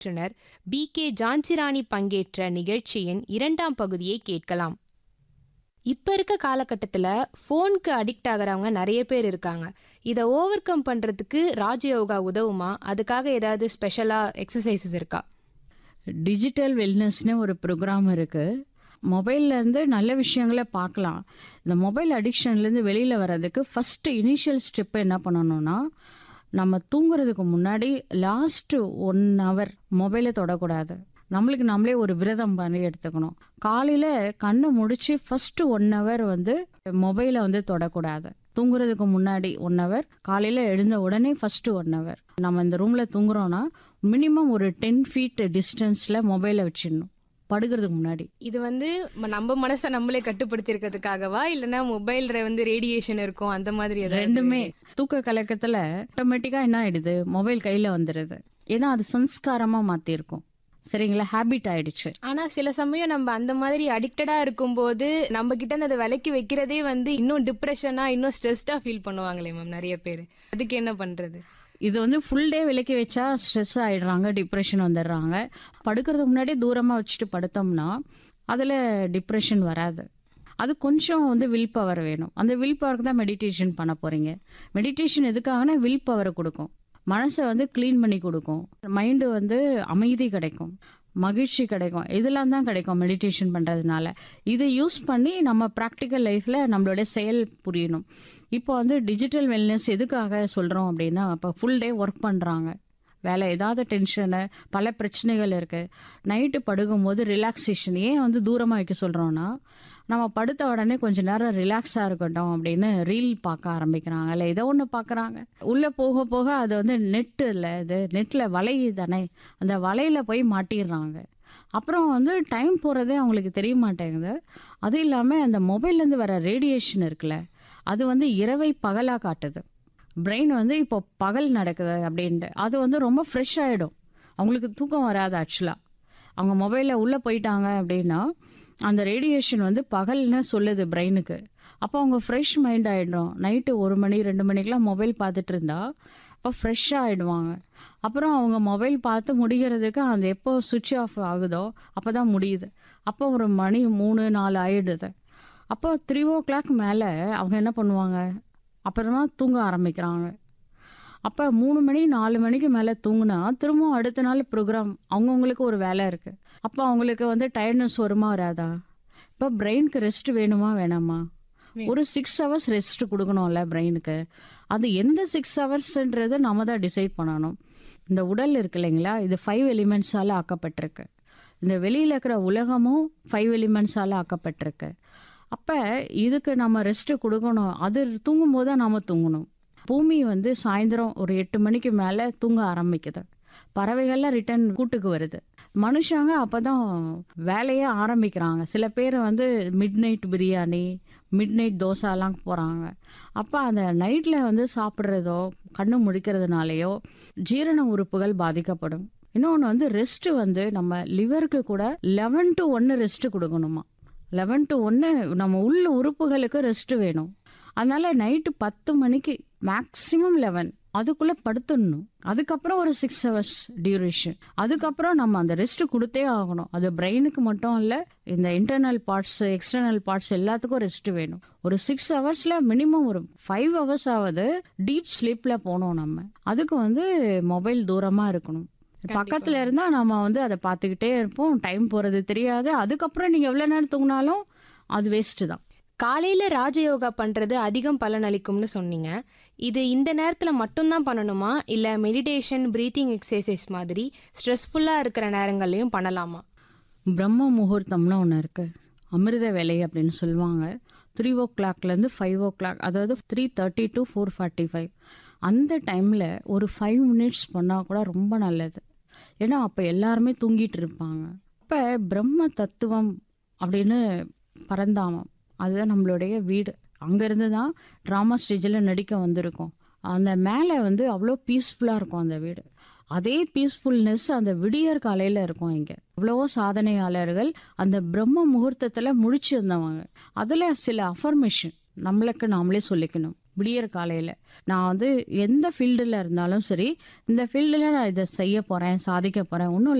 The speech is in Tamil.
பயிற்றுனர் பி கே ஜான்சிராணி பங்கேற்ற நிகழ்ச்சியின் இரண்டாம் பகுதியை கேட்கலாம் இப்போ இருக்க காலகட்டத்தில் ஃபோனுக்கு அடிக்ட் ஆகிறவங்க நிறைய பேர் இருக்காங்க இதை ஓவர் கம் பண்ணுறதுக்கு ராஜயோகா உதவுமா அதுக்காக ஏதாவது ஸ்பெஷலாக எக்ஸசைசஸ் இருக்கா டிஜிட்டல் வெல்னஸ்னு ஒரு ப்ரோக்ராம் இருக்குது மொபைல்லேருந்து நல்ல விஷயங்களை பார்க்கலாம் இந்த மொபைல் அடிக்ஷன்லேருந்து வெளியில் வர்றதுக்கு ஃபஸ்ட்டு இனிஷியல் ஸ்டெப்பு என்ன பண்ணணும்னா நம்ம தூங்குறதுக்கு முன்னாடி லாஸ்ட்டு ஒன் ஹவர் மொபைலை தொடக்கூடாது நம்மளுக்கு நம்மளே ஒரு விரதம் பண்ணி எடுத்துக்கணும் காலையில் கண்ணை முடிச்சு ஃபஸ்ட்டு ஒன் ஹவர் வந்து மொபைலை வந்து தொடக்கூடாது தூங்குறதுக்கு முன்னாடி ஒன் ஹவர் காலையில் எழுந்த உடனே ஃபஸ்ட்டு ஒன் ஹவர் நம்ம இந்த ரூமில் தூங்குறோன்னா மினிமம் ஒரு டென் ஃபீட் டிஸ்டன்ஸில் மொபைலை வச்சிடணும் படுக்கிறதுக்கு முன்னாடி இது வந்து ம- நம்ம மனசை நம்மளே கட்டுப்படுத்திருக்கிறதுக்காகவா இல்லைன்னா மொபைல்ல வந்து ரேடியேஷன் இருக்கும் அந்த மாதிரி ஏதாவது ரெண்டுமே தூக்க கலக்கத்தில் ஆட்டோமேட்டிக்காக என்ன ஆயிடுது மொபைல் கையில் வந்துடுது ஏன்னா அது சம்ஸ்காரமாக மாற்றிருக்கும் சரிங்களா ஹேபிட் ஆயிடுச்சு ஆனா சில சமயம் நம்ம அந்த மாதிரி அடிக்டடா இருக்கும்போது நம்ம கிட்ட இருந்து அதை விலக்கி வைக்கிறதே வந்து இன்னும் டிப்ரெஷனா இன்னும் ஸ்ட்ரெஸ்டா ஃபீல் பண்ணுவாங்களே மேம் நிறைய பேர் அதுக்கு என்ன பண்றது இது வந்து ஃபுல் டே விலக்கி வச்சா ஸ்ட்ரெஸ் ஆயிடுறாங்க டிப்ரெஷன் வந்துடுறாங்க படுக்கிறதுக்கு முன்னாடி தூரமாக வச்சுட்டு படுத்தோம்னா அதில் டிப்ரெஷன் வராது அது கொஞ்சம் வந்து வில் பவர் வேணும் அந்த வில் பவருக்கு தான் மெடிடேஷன் பண்ண போகிறீங்க மெடிடேஷன் எதுக்காகனா வில் பவரை கொடுக்கும் மனசை வந்து க்ளீன் பண்ணி கொடுக்கும் மைண்டு வந்து அமைதி கிடைக்கும் மகிழ்ச்சி கிடைக்கும் இதெல்லாம் தான் கிடைக்கும் மெடிடேஷன் பண்ணுறதுனால இதை யூஸ் பண்ணி நம்ம ப்ராக்டிக்கல் லைஃப்பில் நம்மளுடைய செயல் புரியணும் இப்போ வந்து டிஜிட்டல் வெல்னஸ் எதுக்காக சொல்கிறோம் அப்படின்னா இப்போ ஃபுல் டே ஒர்க் பண்ணுறாங்க வேலை ஏதாவது டென்ஷனு பல பிரச்சனைகள் இருக்குது நைட்டு படுக்கும்போது ரிலாக்ஸேஷன் ஏன் வந்து தூரமாக வைக்க சொல்கிறோன்னா நம்ம படுத்த உடனே கொஞ்ச நேரம் ரிலாக்ஸாக இருக்கட்டும் அப்படின்னு ரீல் பார்க்க ஆரம்பிக்கிறாங்க இல்லை ஏதோ ஒன்று பார்க்குறாங்க உள்ளே போக போக அது வந்து நெட்டு இல்லை இது நெட்டில் வலை தானே அந்த வலையில் போய் மாட்டிடுறாங்க அப்புறம் வந்து டைம் போகிறதே அவங்களுக்கு தெரிய மாட்டேங்குது அதுவும் இல்லாமல் அந்த மொபைல்லேருந்து வர ரேடியேஷன் இருக்குல்ல அது வந்து இரவை பகலாக காட்டுது பிரெயின் வந்து இப்போ பகல் நடக்குது அப்படின்ட்டு அது வந்து ரொம்ப ஃப்ரெஷ் ஆகிடும் அவங்களுக்கு தூக்கம் வராது ஆக்சுவலாக அவங்க மொபைலில் உள்ளே போயிட்டாங்க அப்படின்னா அந்த ரேடியேஷன் வந்து பகல்னு சொல்லுது பிரெயினுக்கு அப்போ அவங்க ஃப்ரெஷ் மைண்ட் ஆகிடும் நைட்டு ஒரு மணி ரெண்டு மணிக்கெலாம் மொபைல் பார்த்துட்டு இருந்தா அப்போ ஃப்ரெஷ்ஷாக ஆகிடுவாங்க அப்புறம் அவங்க மொபைல் பார்த்து முடிகிறதுக்கு அந்த எப்போ சுவிட்ச் ஆஃப் ஆகுதோ அப்போ தான் முடியுது அப்போ ஒரு மணி மூணு நாலு ஆயிடுது அப்போ த்ரீ ஓ கிளாக் மேலே அவங்க என்ன பண்ணுவாங்க அப்புறமா தூங்க ஆரம்பிக்கிறாங்க அப்போ மூணு மணி நாலு மணிக்கு மேலே தூங்குனா திரும்பவும் அடுத்த நாள் ப்ரோக்ராம் அவங்கவுங்களுக்கு ஒரு வேலை இருக்குது அப்போ அவங்களுக்கு வந்து டயர்ட்னஸ் வருமா வராதா இப்போ பிரெயினுக்கு ரெஸ்ட் வேணுமா வேணாமா ஒரு சிக்ஸ் ஹவர்ஸ் ரெஸ்ட் கொடுக்கணும்ல பிரெயினுக்கு அது எந்த சிக்ஸ் ஹவர்ஸ்ன்றதை நம்ம தான் டிசைட் பண்ணணும் இந்த உடல் இருக்கு இல்லைங்களா இது ஃபைவ் எலிமெண்ட்ஸால் ஆக்கப்பட்டிருக்கு இந்த வெளியில் இருக்கிற உலகமும் ஃபைவ் எலிமெண்ட்ஸால் ஆக்கப்பட்டிருக்கு அப்போ இதுக்கு நம்ம ரெஸ்ட்டு கொடுக்கணும் அது தூங்கும்போது தான் நாம் தூங்கணும் பூமி வந்து சாயந்தரம் ஒரு எட்டு மணிக்கு மேலே தூங்க ஆரம்பிக்குது பறவைகள்லாம் ரிட்டர்ன் கூட்டுக்கு வருது மனுஷங்க அப்போ தான் வேலையே ஆரம்பிக்கிறாங்க சில பேர் வந்து midnight biryani midnight தோசாலாம் போகிறாங்க அப்போ அந்த நைட்டில் வந்து சாப்பிட்றதோ கண்ணு முழிக்கிறதுனாலையோ ஜீரண உறுப்புகள் பாதிக்கப்படும் இன்னொன்று வந்து ரெஸ்ட்டு வந்து நம்ம லிவருக்கு கூட லெவன் டு ஒன்று ரெஸ்ட்டு கொடுக்கணுமா லெவன் டு ஒன்று நம்ம உள்ள உறுப்புகளுக்கு ரெஸ்ட் வேணும் அதனால நைட்டு பத்து மணிக்கு மேக்ஸிமம் லெவன் அதுக்குள்ளே படுத்துடணும் அதுக்கப்புறம் ஒரு சிக்ஸ் ஹவர்ஸ் டியூரேஷன் அதுக்கப்புறம் நம்ம அந்த ரெஸ்ட் கொடுத்தே ஆகணும் அது பிரெயினுக்கு மட்டும் இல்லை இந்த இன்டர்னல் பார்ட்ஸ் எக்ஸ்டர்னல் பார்ட்ஸ் எல்லாத்துக்கும் ரெஸ்ட் வேணும் ஒரு சிக்ஸ் ஹவர்ஸில் மினிமம் ஒரு ஃபைவ் ஹவர்ஸ் ஆகுது டீப் ஸ்லீப்பில் போகணும் நம்ம அதுக்கு வந்து மொபைல் தூரமாக இருக்கணும் பக்கத்துல இருந்தா நம்ம வந்து அதை பார்த்துக்கிட்டே இருப்போம் டைம் போறது தெரியாது அதுக்கப்புறம் நீங்க எவ்வளவு நேரம் தூங்கினாலும் அது வேஸ்ட் தான் காலையில ராஜயோகா பண்றது அதிகம் பலன் அளிக்கும்னு சொன்னீங்க இது இந்த நேரத்துல மட்டும்தான் பண்ணணுமா இல்ல மெடிடேஷன் பிரீத்திங் எக்ஸசைஸ் மாதிரி ஸ்ட்ரெஸ்ஃபுல்லா இருக்கிற நேரங்கள்லயும் பண்ணலாமா பிரம்ம முகூர்த்தம்னு ஒன்று இருக்கு அமிர்த வேலை அப்படின்னு சொல்லுவாங்க த்ரீ ஓ கிளாக்லேருந்து five o'clock three thirty to four forty five அந்த டைமில் ஒரு ஃபைவ் மினிட்ஸ் பண்ணால் கூட ரொம்ப நல்லது ஏன்னா அப்போ எல்லாருமே தூங்கிட்டு இருப்பாங்க அப்போ பிரம்ம தத்துவம் அப்படின்னு பரந்தாமம் அதுதான் நம்மளுடைய வீடு அங்கேருந்து தான் ட்ராமா ஸ்டேஜில் நடிக்க வந்திருக்கோம் அந்த மேலே வந்து அவ்வளோ பீஸ்ஃபுல்லாக இருக்கும் அந்த வீடு அதே பீஸ்ஃபுல்னஸ் அந்த விடியற் காலையில் இருக்கும் இங்கே எவ்வளவோ சாதனையாளர்கள் அந்த பிரம்ம முகூர்த்தத்தில் முடிச்சு இருந்தவங்க அதில் சில அஃபர்மேஷன் நம்மளுக்கு நாமளே சொல்லிக்கணும் விடியற காலையில் நான் வந்து எந்த ஃபீல்டில் இருந்தாலும் சரி இந்த ஃபீல்டில் நான் இதை செய்ய போகிறேன் சாதிக்க போகிறேன் ஒன்றும்